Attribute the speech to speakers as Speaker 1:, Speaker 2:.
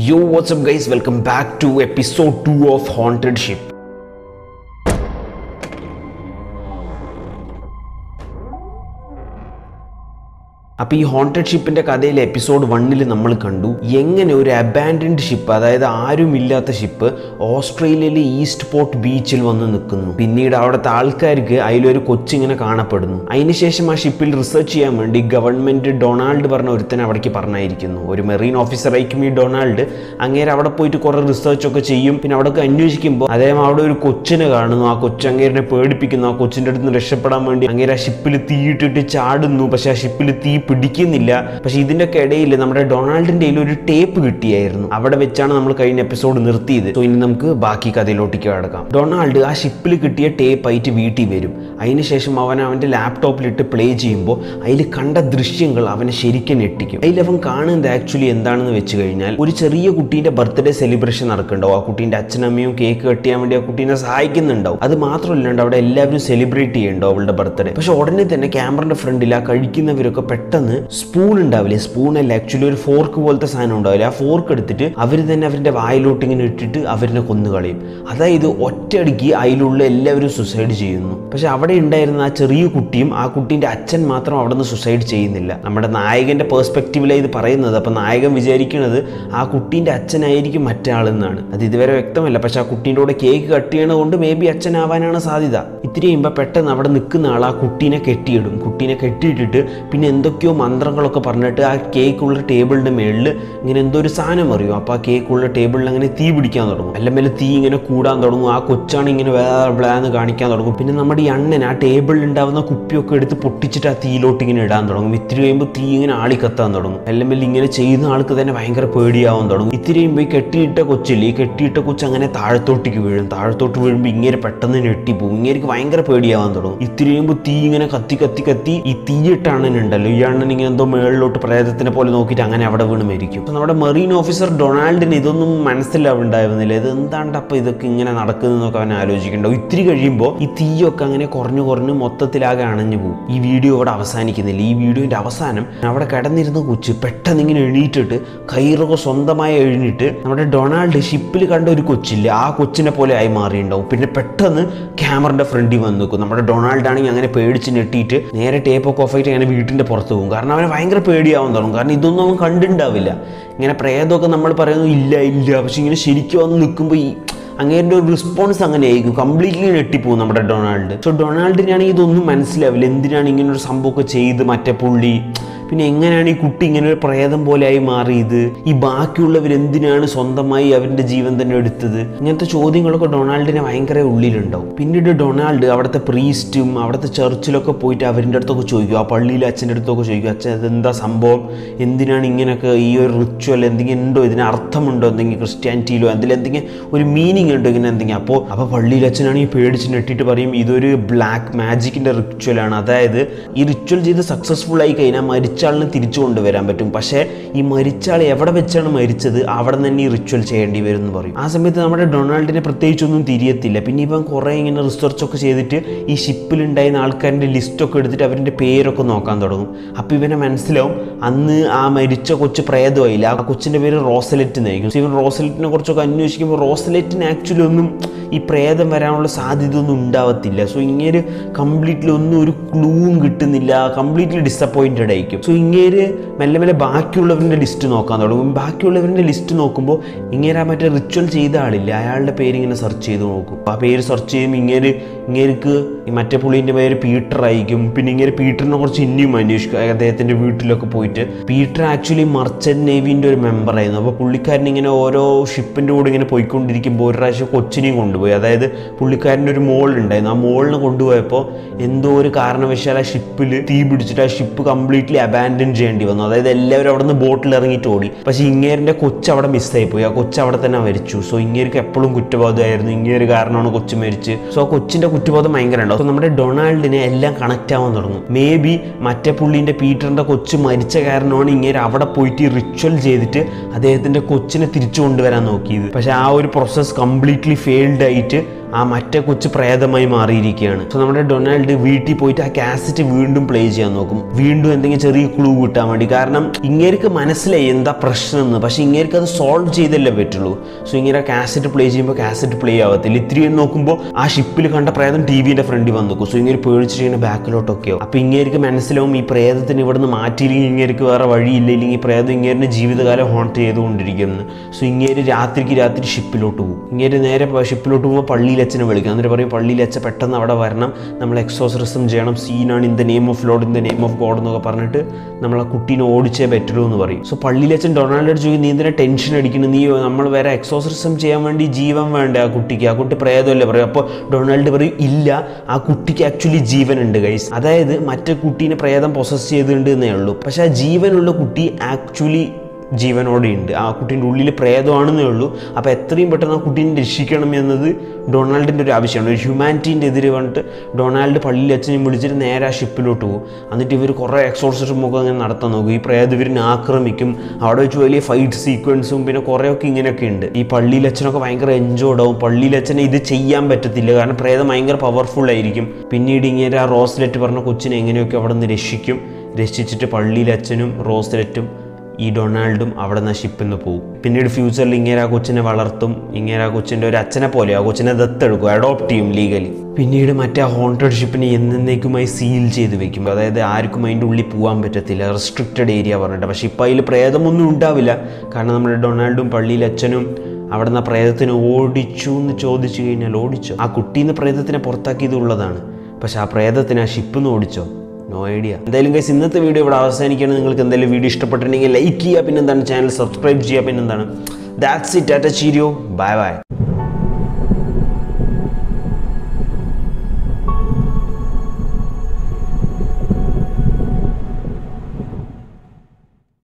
Speaker 1: Yo, what's up, guys? Welcome back to episode 2 of Haunted Ship. അപ്പോൾ ഈ haunted ഷിപ്പിന്റെ കഥയിലെ episode വണ്ണിൽ നമ്മൾ കണ്ടു എങ്ങനെ ഒരു അബാൻഡൻഡ് ഷിപ്പ് അതായത് ആരുമില്ലാത്ത ഷിപ്പ് ഓസ്ട്രേലിയയിലെ ഈസ്റ്റ് പോർട്ട് ബീച്ചിൽ വന്ന് നിൽക്കുന്നു പിന്നീട് അവിടുത്തെ ആൾക്കാർക്ക് അതിലൊരു കൊച്ചിങ്ങനെ കാണപ്പെടുന്നു അതിനുശേഷം ആ ഷിപ്പിൽ റിസർച്ച് ചെയ്യാൻ വേണ്ടി ഗവൺമെന്റ് ഡൊണാൾഡ് പറഞ്ഞ ഒരുത്തനെ അവിടേക്ക് പറഞ്ഞായിരിക്കുന്നു ഒരു മെറീൻ ഓഫീസറായിരിക്കും ഈ ഡൊണാൾഡ് അങ്ങേരെ അവിടെ പോയിട്ട് കുറേ റിസർച്ച് ഒക്കെ ചെയ്യും പിന്നെ അവിടെയൊക്കെ അന്വേഷിക്കുമ്പോൾ അദ്ദേഹം അവിടെ ഒരു കൊച്ചിനെ കാണുന്നു ആ കൊച്ചു അങ്ങേരെ പേടിപ്പിക്കുന്നു ആ കൊച്ചിൻ്റെ അടുത്ത് നിന്ന് രക്ഷപ്പെടാൻ വേണ്ടി അങ്ങേരെ ആ ഷിപ്പിൽ തീയിട്ടിട്ട് ചാടുന്നു പക്ഷെ ആ ഷിപ്പിൽ തീ പിടിക്കുന്നില്ല പക്ഷെ ഇതിന്റെ ഒക്കെ ഇടയിൽ നമ്മുടെ ഡൊണാൾഡിന്റെ കയ്യിൽ ഒരു ടേപ്പ് കിട്ടിയായിരുന്നു അവിടെ വെച്ചാണ് നമ്മൾ കഴിഞ്ഞ എപ്പിസോഡ് നിർത്തിയത് സോ ഇനി നമുക്ക് ബാക്കി കഥയിലോട്ടേക്ക് കിടക്കാം ഡൊണാൾഡ് ആ ഷിപ്പിൽ കിട്ടിയ ടേപ്പ് ആയിട്ട് വീട്ടിൽ വരും അതിനുശേഷം അവൻ അവന്റെ ലാപ്ടോപ്പിലിട്ട് പ്ലേ ചെയ്യുമ്പോൾ അതിൽ കണ്ട ദൃശ്യങ്ങൾ അവനെ ശരിക്കും ഞെട്ടിക്കും അതിൽ അവൻ കാണുന്നത് ആക്ച്വലി എന്താണെന്ന് വെച്ച് കഴിഞ്ഞാൽ ഒരു ചെറിയ കുട്ടീന്റെ ബർത്ത്ഡേ സെലിബ്രേഷൻ നടക്കുന്നുണ്ടാവും ആ കുട്ടീന്റെ അച്ഛനമ്മയും കേക്ക് കട്ട് ചെയ്യാൻ വേണ്ടി ആ കുട്ടീനെ സഹായിക്കുന്നുണ്ടാവും അത് മാത്രമല്ലാണ്ട് അവിടെ എല്ലാവരും സെലിബ്രേറ്റ് ചെയ്യുന്നുണ്ടോ അവളുടെ ബർത്ത്ഡേ പക്ഷെ ഉടനെ തന്നെ ക്യാമറയുടെ ഫ്രണ്ടിൽ ആ കഴിക്കുന്നവരൊക്കെ പെട്ടെന്ന് സ്പൂൺ ഉണ്ടാവില്ലേ സ്പൂൺ അല്ല ആക്ച്വലി ഒരു ഫോർക്ക് പോലത്തെ സാധനം ഉണ്ടാവില്ല ആ ഫോർക്ക് എടുത്തിട്ട് അവർ തന്നെ അവരുടെ വായിലോട്ട് ഇങ്ങനെ ഇട്ടിട്ട് അവരിനെ കൊന്നു കളയും അതായത് ഒറ്റയടിക്ക് അതിലുള്ള എല്ലാവരും സുസൈഡ് ചെയ്യുന്നു പക്ഷെ അവിടെ ഉണ്ടായിരുന്ന ആ ചെറിയ കുട്ടിയും ആ കുട്ടീൻ്റെ അച്ഛൻ മാത്രം അവിടെ നിന്ന് സുസൈഡ് ചെയ്യുന്നില്ല നമ്മുടെ നായകന്റെ പേഴ്സ്പെക്റ്റീവിലാണ് ഇത് പറയുന്നത് അപ്പം നായകൻ വിചാരിക്കുന്നത് ആ കുട്ടീൻ്റെ അച്ഛനായിരിക്കും മറ്റാളെന്നാണ് അത് ഇതുവരെ വ്യക്തമല്ല പക്ഷെ ആ കുട്ടീൻ്റെ കൂടെ കേക്ക് കട്ട് ചെയ്യണത് കൊണ്ട് മേ ബി അച്ഛനാവാനാണ് സാധ്യത ഇത്തിരി കഴിയുമ്പോൾ പെട്ടെന്ന് അവിടെ നിൽക്കുന്ന ആൾ ആ കുട്ടീനെ കെട്ടിയിടും കുട്ടീനെ കെട്ടിയിട്ടിട്ട് പിന്നെ എന്തൊക്കെയോ മന്ത്രങ്ങളൊക്കെ പറഞ്ഞിട്ട് ആ കേക്കുള്ള ടേബിളിൻ്റെ മേളിൽ ഇങ്ങനെ എന്തോ ഒരു സാധനം അറിയും അപ്പോൾ ആ കേക്കുള്ള ടേബിളിൽ അങ്ങനെ തീ പിടിക്കാൻ തുടങ്ങും എല്ലാം മേലെ തീ ഇങ്ങനെ കൂടാൻ തുടങ്ങും ആ കൊച്ചാണ് ഇങ്ങനെ വേറെ ബ്ലാന്ന് കാണിക്കാൻ തുടങ്ങും പിന്നെ നമ്മുടെ ഈ അണ്ണൻ ആ ടേബിളിൽ ഉണ്ടാവുന്ന കുപ്പിയൊക്കെ എടുത്ത് പൊട്ടിച്ചിട്ട് ആ തീയിലോട്ട് ഇങ്ങനെ ഇടാൻ തുടങ്ങും ഇത്തിരി കഴിയുമ്പോൾ തീ ഇങ്ങനെ ആളി കത്താൻ തുടങ്ങും എല്ലാം മേലെ ഇങ്ങനെ ചെയ്യുന്ന ആൾക്ക് തന്നെ ഭയങ്കര പേടിയാവാൻ തുടങ്ങും ഇത്തിരി കഴിയുമ്പോൾ ഈ കെട്ടിയിട്ട കൊച്ചില്ലേ ഈ കെട്ടിയിട്ട കൊച്ച് അങ്ങനെ താഴത്തോട്ടേക്ക് വീഴും താഴത്തോട്ട് വീഴുമ്പോൾ ഇങ്ങനെ പെട്ടെന്ന് ഞെട്ടിപ്പോവും ഇങ്ങനെ ഭയങ്കര പേടിയാവാൻ തുടങ്ങും ഇത്തിരി കഴിയുമ്പോൾ തീ ഇങ്ങനെ കത്തി കത്തി കത്തി ഈ തീയിട്ട അണ്ണനുണ്ടല്ലോ ഈ അണ്ണൻ ഇങ്ങനെ എന്തോ മേളിലോട്ട് പ്രേതത്തിനെ പോലെ നോക്കിയിട്ട് അങ്ങനെ അവിടെ വീണ് മരിക്കും അപ്പോൾ നമ്മുടെ മെറീൻ ഓഫീസർ ഡൊണാൾഡിന് ഇതൊന്നും മനസ്സിലാവുണ്ടായിരുന്നില്ല ഇത് എന്താണ്ട് അപ്പോൾ ഇതൊക്കെ ഇങ്ങനെ നടക്കുന്നതെന്നൊക്കെ അവൻ ആലോചിക്കണ്ടോ ഇത്തിരി കഴിയുമ്പോൾ ഈ തീയൊക്കെ അങ്ങനെ കുറഞ്ഞു കുറഞ്ഞ് മൊത്തത്തിലാകെ അണഞ്ഞു പോകും ഈ വീഡിയോ ഇവിടെ അവസാനിക്കുന്നില്ല ഈ വീഡിയോന്റെ അവസാനം അവിടെ കിടന്നിരുന്ന കൊച്ച് പെട്ടെന്ന് ഇങ്ങനെ എണീറ്റിട്ട് കൈറൊക്കെ സ്വന്തമായി എഴുന്നിട്ട് നമ്മുടെ ഡൊണാൾഡ് ഷിപ്പിൽ കണ്ട ഒരു കൊച്ചില്ല ആ കൊച്ചിനെ പോലെ ആയി മാറിയിട്ടുണ്ടാവും പിന്നെ പെട്ടെന്ന് ക്യാമറന്റെ ഫ്രണ്ടിൽ വന്ന് നിൽക്കും നമ്മുടെ ഡൊണാൾഡ് ആണെങ്കിൽ അങ്ങനെ പേടിച്ച് ഞെട്ടിയിട്ട് നേരെ ടേപ്പൊക്കെ ഓഫ് ആയിട്ട് അങ്ങനെ വീട്ടിന്റെ പുറത്ത് പോകും കാരണം അവനെ ഭയങ്കര പേടിയാവാൻ തുടങ്ങും കാരണം ഇതൊന്നും അവൻ കണ്ടിട്ടുണ്ടാവില്ല ഇങ്ങനെ പ്രേതമൊക്കെ നമ്മൾ പറയുന്നു ഇല്ല ഇല്ല പക്ഷെ ഇങ്ങനെ ശരിക്കും വന്ന് നിൽക്കുമ്പോൾ ഈ അങ്ങേരുടെ ഒരു റെസ്പോൺസ് അങ്ങനെ ആയിരിക്കും കംപ്ലീറ്റ്ലി ഞെട്ടിപ്പോകും നമ്മുടെ ഡൊണാൾഡ് സോ ഡൊണാൾഡിനാണെങ്കിൽ ഇതൊന്നും മനസ്സിലാവില്ല എന്തിനാണ് ഇങ്ങനെ ഒരു സംഭവമൊക്കെ ചെയ്ത് മറ്റേ പുള്ളി പിന്നെ എങ്ങനെയാണ് ഈ കുട്ടി ഇങ്ങനെ ഒരു പ്രേതം പോലെ ആയി മാറിയത് ഈ ബാക്കിയുള്ളവർ എന്തിനാണ് സ്വന്തമായി അവരുടെ ജീവൻ തന്നെ എടുത്തത് ഇങ്ങനത്തെ ചോദ്യങ്ങളൊക്കെ ഡൊണാൾഡിനെ ഭയങ്കര ഉള്ളിലുണ്ടാവും പിന്നീട് ഡൊണാൾഡ് അവിടുത്തെ പ്രീസ്റ്റും അവിടുത്തെ ചർച്ചിലൊക്കെ പോയിട്ട് അവരുടെ അടുത്തൊക്കെ ചോദിക്കും ആ പള്ളിയിലെ അച്ഛൻ്റെ അടുത്തൊക്കെ ചോദിക്കും അച്ഛൻ അതെന്താ സംഭവം എന്തിനാണ് ഇങ്ങനെയൊക്കെ ഈ ഒരു റിച്വൽ എന്തെങ്കിലും ഉണ്ടോ ഇതിന് അർത്ഥമുണ്ടോ എന്തെങ്കിലും ക്രിസ്ത്യാനിറ്റിയിലോ എന്തെങ്കിലും എന്തെങ്കിലും ഒരു മീനിങ് ഉണ്ടോ ഇങ്ങനെ എന്തെങ്കിലും അപ്പോൾ അപ്പോൾ പള്ളിയിൽ അച്ഛനാണെങ്കിൽ പേടിച്ച് നെട്ടിട്ട് പറയും ഇതൊരു ബ്ലാക്ക് മാജിക്കിൻ്റെ റിച്വലാണ് അതായത് ഈ റിച്വൽ ചെയ്ത് സക്സസ്ഫുൾ ആയി കഴിഞ്ഞാൽ മരിച്ച ആളിനെ തിരിച്ചു കൊണ്ടുവരാൻ പറ്റും പക്ഷേ ഈ മരിച്ച ആൾ എവിടെ വെച്ചാണ് മരിച്ചത് അവിടെ തന്നെ ഈ റിച്വൽ ചെയ്യേണ്ടി വരും എന്ന് പറയും ആ സമയത്ത് നമ്മുടെ ഡൊണാൾഡിനെ പ്രത്യേകിച്ചൊന്നും തിരിയത്തില്ല പിന്നെ ഇവൻ കുറേ ഇങ്ങനെ റിസർച്ച് ഒക്കെ ചെയ്തിട്ട് ഈ ഷിപ്പിലുണ്ടായിരുന്ന ആൾക്കാരുടെ ലിസ്റ്റൊക്കെ എടുത്തിട്ട് അവരുടെ പേരൊക്കെ നോക്കാൻ തുടങ്ങും അപ്പോൾ ഇവനെ മനസ്സിലാവും അന്ന് ആ മരിച്ച കൊച്ചു പ്രേതമായില്ല ആ കൊച്ചിൻ്റെ പേര് റോസലെറ്റ് എന്നായിരിക്കും സോ ഇവൻ റോസലെറ്റിനെ കുറിച്ചൊക്കെ അന്വേഷിക്കുമ്പോൾ റോസലെറ്റിന് ആക്ച്വലി ഒന്നും ഈ പ്രേതം വരാനുള്ള സാധ്യത ഒന്നും ഉണ്ടാവത്തില്ല സോ ഇങ്ങനെ കംപ്ലീറ്റ്ലി ഒന്നും ഒരു ക്ലൂവും കിട്ടുന്നില്ല കംപ്ലീറ്റ്ലി ഡിസപ്പോയിൻറ്റഡ് ആയിരിക്കും സോ ഇങ്ങേര് മെല്ലെ മെല്ലെ ബാക്കിയുള്ളവരുടെ ലിസ്റ്റ് നോക്കാൻ തുടങ്ങും ബാക്കിയുള്ളവരുടെ ലിസ്റ്റ് നോക്കുമ്പോൾ ഇങ്ങനെ മറ്റേ റിച്വൽ ചെയ്ത ആളില്ല അയാളുടെ പേര് ഇങ്ങനെ സെർച്ച് ചെയ്ത് നോക്കും ആ പേര് സെർച്ച് ചെയ്യുമ്പോൾ ഇങ്ങേര് ഇങ്ങേർക്ക് ഈ മറ്റേ പുള്ളീൻ്റെ പേര് പീറ്റർ ആയിരിക്കും പിന്നെ ഇങ്ങനെ പീറ്ററിനെ കുറിച്ച് ഇനിയും അന്വേഷിക്കും അദ്ദേഹത്തിൻ്റെ വീട്ടിലൊക്കെ പോയിട്ട് പീറ്റർ ആക്ച്വലി മർച്ചൻ്റ് നേവിൻ്റെ ഒരു മെമ്പർ ആയിരുന്നു അപ്പോൾ പുള്ളിക്കാരൻ ഇങ്ങനെ ഓരോ ഷിപ്പിൻ്റെ കൂടെ ഇങ്ങനെ പോയിക്കൊണ്ടിരിക്കുമ്പോൾ ഒരു പ്രാവശ്യം കൊച്ചിനെയും കൊണ്ടുപോയി അതായത് പുള്ളിക്കാരൻ്റെ ഒരു മോൾ ഉണ്ടായിരുന്നു ആ മോളിനെ കൊണ്ടുപോയപ്പോൾ എന്തോ ഒരു കാരണവശാൽ ആ ഷിപ്പിൽ തീ പിടിച്ചിട്ട് ആ ഷിപ്പ് കംപ്ലീറ്റ്ലി അബാൻഡൻ ചെയ്യേണ്ടി വന്നു അതായത് എല്ലാവരും അവിടെ നിന്ന് ബോട്ടിൽ ഇറങ്ങിയിട്ട് ഓടി പക്ഷേ ഇങ്ങേരിൻ്റെ കൊച്ച് അവിടെ മിസ്സായി പോയി ആ കൊച്ച് അവിടെ തന്നെ മരിച്ചു സോ ഇങ്ങേർക്ക് എപ്പോഴും കുറ്റബോധമായിരുന്നു ഇങ്ങേര് കാരണമാണ് കൊച്ചു മരിച്ച് സോ ആ കൊച്ചിൻ്റെ കുറ്റബോധം ഭയങ്കര ഉണ്ടാവും സോ നമ്മുടെ ഡൊണാൾഡിനെ എല്ലാം കണക്റ്റ് ആവാൻ തുടങ്ങും മേ ബി മറ്റേ പുള്ളീൻ്റെ പീറ്ററിൻ്റെ കൊച്ച് മരിച്ച കാരണമാണ് ഇങ്ങേര് അവിടെ പോയിട്ട് റിച്വൽ ചെയ്തിട്ട് അദ്ദേഹത്തിൻ്റെ കൊച്ചിനെ തിരിച്ചു കൊണ്ടുവരാൻ നോക്കിയത് പക്ഷേ ആ ഒരു പ്രോസസ്സ് കംപ്ലീറ്റ്ലി ഫെയിൽഡ് ആയിട്ട് ആ മറ്റേ കൊച്ചു പ്രേതമായി മാറിയിരിക്കുകയാണ് സോ നമ്മുടെ ഡൊണാൾഡ് വീട്ടിൽ പോയിട്ട് ആ കാസറ്റ് വീണ്ടും പ്ലേ ചെയ്യാൻ നോക്കും വീണ്ടും എന്തെങ്കിലും ചെറിയ ക്ലൂ കിട്ടാൻ വേണ്ടി കാരണം ഇങ്ങേർക്ക് മനസ്സിലായി എന്താ പ്രശ്നം എന്ന് പക്ഷെ ഇങ്ങേർക്ക് അത് സോൾവ് ചെയ്തല്ലേ പറ്റുള്ളൂ സോ ഇങ്ങനെ കാസറ്റ് പ്ലേ ചെയ്യുമ്പോൾ കാസറ്റ് പ്ലേ ആവത്തില്ല ഇത്രയും നോക്കുമ്പോൾ ആ ഷിപ്പിൽ കണ്ട പ്രേതം ടി വിന്റെ ഫ്രണ്ടിൽ വന്നു നിൽക്കും സോ ഇങ്ങനെ പേടിച്ചിട്ട് ഇങ്ങനെ ബാക്കിലോട്ടൊക്കെ ആവും അപ്പോൾ ഇങ്ങേർക്ക് മനസ്സിലാവും ഈ പ്രേതത്തിന് ഇവിടുന്ന് മാറ്റിയില്ലെങ്കിൽ ഇങ്ങേർക്ക് വേറെ വഴിയില്ല ഇല്ലെങ്കിൽ പ്രേതം ഇങ്ങേരിന്റെ ജീവിതകാലം ഹോണ്ട് ചെയ്തുകൊണ്ടിരിക്കുന്നു സോ ഇങ്ങേര് രാത്രിക്ക് രാത്രി ഷിപ്പിലോട്ട് പോകും ഇങ്ങേര് നേരെ ഷിപ്പിലോട്ട് പോകുമ്പോൾ പള്ളിയിൽ അച്ഛനെ വിളിക്കും എന്നിട്ട് പറയും പള്ളിയിൽ അച്ഛൻ പെട്ടെന്ന് അവിടെ വരണം നമ്മൾ എക്സോസറിസം ചെയ്യണം സീനാണ് in the name of lord in the name of God എന്നൊക്കെ പറഞ്ഞിട്ട് നമ്മൾ ആ കുട്ടീനെ ഓടിച്ചേ പറ്റുള്ളൂ എന്ന് പറയും സോ പള്ളിയിൽ അച്ഛൻ ഡൊണാൾഡ് ചോദിക്കും നീ എന്തിനാ ടെൻഷൻ അടിക്കുന്നു നീ നമ്മൾ വേറെ എക്സോസറിസം ചെയ്യാൻ വേണ്ടി ജീവൻ വേണ്ടേ ആ കുട്ടിക്ക് ആ കുട്ടി പ്രേതമല്ലേ പറയും അപ്പോൾ ഡൊണാൾഡ് പറയും ഇല്ല ആ കുട്ടിക്ക് ആക്ച്വലി ജീവനുണ്ട് ഗൈസ് അതായത് മറ്റേ കുട്ടീനെ പ്രേതം പൊസസ് ചെയ്തിട്ടുണ്ട് എന്നേ ഉള്ളൂ പക്ഷെ ആ ജീവനുള്ള കുട്ടി ആക്ച്വലി ജീവനോടെ ഉണ്ട് ആ കുട്ടീൻ്റെ ഉള്ളിൽ പ്രേതമാണെന്നേ ഉള്ളൂ അപ്പോൾ എത്രയും പെട്ടെന്ന് ആ കുട്ടീനെ രക്ഷിക്കണം എന്നത് ഡൊണാൾഡിൻ്റെ ഒരു ആവശ്യമാണ് ഒരു ഹ്യൂമാനിറ്റീൻ്റെ എതിരെ വന്നിട്ട് ഡൊണാൾഡ് പള്ളിയിൽ അച്ഛനെയും വിളിച്ചിട്ട് നേരെ ആ ഷിപ്പിലോട്ട് പോകും എന്നിട്ട് ഇവർ കുറേ എക്സോർസിസം ഒക്കെ അങ്ങനെ നടത്താൻ നോക്കും ഈ പ്രേതം ഇവരിനെ ആക്രമിക്കും അവിടെ വെച്ച് വലിയ ഫൈറ്റ് സീക്വൻസും പിന്നെ കുറേയൊക്കെ ഇങ്ങനെയൊക്കെ ഉണ്ട് ഈ പള്ളിയിൽ അച്ഛനൊക്കെ ഭയങ്കര എൻജോയ്ഡ് ആവും പള്ളിയിൽ അച്ഛനെ ഇത് ചെയ്യാൻ പറ്റത്തില്ല കാരണം പ്രേതം ഭയങ്കര പവർഫുൾ ആയിരിക്കും പിന്നീട് ഇങ്ങനെ ആ റോസ്ലെറ്റ് പറഞ്ഞ കൊച്ചിനെ എങ്ങനെയൊക്കെ അവിടെ നിന്ന് രക്ഷിക്കും രക്ഷിച്ചിട്ട് പള്ളിയിൽ അച്ഛനും റോസ്ലെറ്റും ഈ ഡൊണാൾഡും അവിടെ നിന്ന് ഷിപ്പിൽ നിന്ന് പോകും പിന്നീട് ഫ്യൂച്ചറിൽ ഇങ്ങനെ ആ കൊച്ചിനെ വളർത്തും ഇങ്ങനെ ആ കൊച്ചിൻ്റെ ഒരു അച്ഛനെ പോലെ ആ കൊച്ചിനെ ദത്തെടുക്കും അഡോപ്റ്റ് ചെയ്യും ലീഗലി പിന്നീട് മറ്റേ ഹോണ്ടഡ് ഷിപ്പിനെ എന്നേക്കുമായി സീൽ ചെയ്ത് വെക്കും അതായത് ആർക്കും അതിൻ്റെ ഉള്ളിൽ പോകാൻ പറ്റത്തില്ല റെസ്ട്രിക്റ്റഡ് ഏരിയ പറഞ്ഞിട്ട് പക്ഷേ ഇപ്പോൾ അതിൽ പ്രേതമൊന്നും ഉണ്ടാവില്ല കാരണം നമ്മുടെ ഡൊണാൾഡും പള്ളിയിൽ അച്ഛനും അവിടെ നിന്ന് പ്രേതത്തിനെ ഓടിച്ചു എന്ന് ചോദിച്ചു കഴിഞ്ഞാൽ ഓടിച്ചോ ആ കുട്ടീന്ന് പ്രേതത്തിനെ പുറത്താക്കിയത് ഉള്ളതാണ് പക്ഷെ ആ പ്രേതത്തിനെ ആ ഷിപ്പിൽ നിന്ന് ഓടിച്ചോ നോ ഐഡിയ എന്തായാലും ഗൈസ് ഇന്നത്തെ വീഡിയോ ഇവിടെ അവസാനിക്കുകയാണ് നിങ്ങൾക്ക് എന്തെങ്കിലും വീഡിയോ ഇഷ്ടപ്പെട്ടിട്ടുണ്ടെങ്കിൽ ലൈക്ക് ചെയ്യുക പിന്നെന്താണ് ചാനൽ സബ്സ്ക്രൈബ് ചെയ്യുക പിന്നെന്താണ് that's it at cheerio bye by